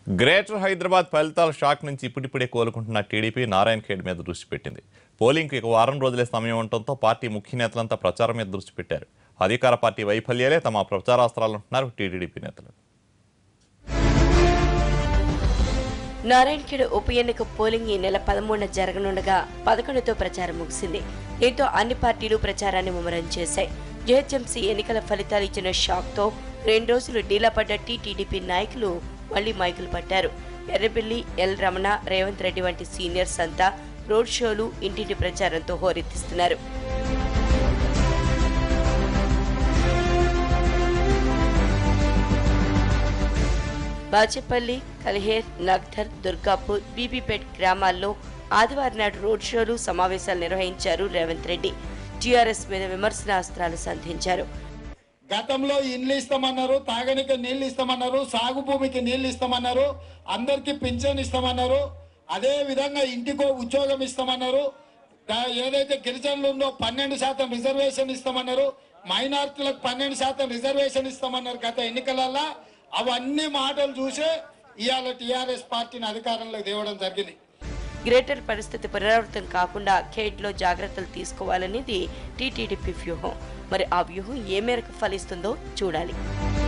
greater Hyderabad ఫలితాల shock నుంచి ఇప్పుడిప్పుడే కోలుకుంటున్న టీడీపీ నారాయణ ఖేడ్ మీద దృష్టి పెట్టింది పోలింగ్కి ఇక వారం రోజులే సమయం ఉండటంతో పార్టీ ముఖ్య నేతలంతా ప్రచారం మీద దృష్టి పెట్టారు అధికార పార్టీ వైఫల్యాలే తమ ప్రచారాస్త్రాలంటున్నారు టీడీపీ నేతలు నారాయణఖేడ్ ఉప ఎన్నిక పోలింగ్ ఈ నెల పదమూడున జరగనుండగా పదకొండుతో ప్రచారం ముగిసింది దీంతో అన్ని పార్టీలు ప్రచారాన్ని ముమ్మరం చేశాయి జేహెచ్ఎంసీ ఎన్నికల ఫలితాలు ఇచ్చిన షాక్తో రెండు రోజులు డీలా పడ్డ టీటీడీపీ నాయకులు మళ్లీ మైకులు పట్టారు ఎర్రబెల్లి ఎల్ రమణ రేవంత్ రెడ్డి వంటి సీనియర్స్ అంతా రోడ్ షోలు ఇంటింటి ప్రచారంతో హోరెత్తిస్తున్నారు బాచేపల్లి కలిహేర్ నగ్ధర్ దుర్గాపూర్ బీబీపేట్ గ్రామాల్లో ఆదివారం నాడు రోడ్ షోలు సమావేశాలు నిర్వహించారు రేవంత్ రెడ్డి టీఆర్ఎస్ మీద విమర్శనాస్త్రాలు సంధించారు గతంలో ఇండ్లు ఇస్తామన్నారు తాగనికి నీళ్లు ఇస్తామన్నారు సాగు భూమికి నీళ్లు ఇస్తామన్నారు అందరికి పింఛన్ ఇస్తామన్నారు అదే విధంగా ఇంటికో ఉద్యోగం ఇస్తామన్నారు దా- ఏదైతే గిరిజనులు ఉందో పన్నెండు శాతం రిజర్వేషన్ ఇస్తామన్నారు మైనార్టీలకు పన్నెండు శాతం రిజర్వేషన్ ఇస్తామన్నారు గత ఎన్నికలలో అవన్నీ మాటలు చూసే ఇవాళ టీఆర్ఎస్ పార్టీని అధికారంలోకి తేవడం జరిగింది గ్రేటర్ పరిస్థితి పునరావృతం కాకుండా ఖేడ్లో జాగ్రత్తలు తీసుకోవాలనేది టీటీడీపీ వ్యూహం మరి ఆ వ్యూహం ఏ మేరకు ఫలిస్తుందో చూడాలి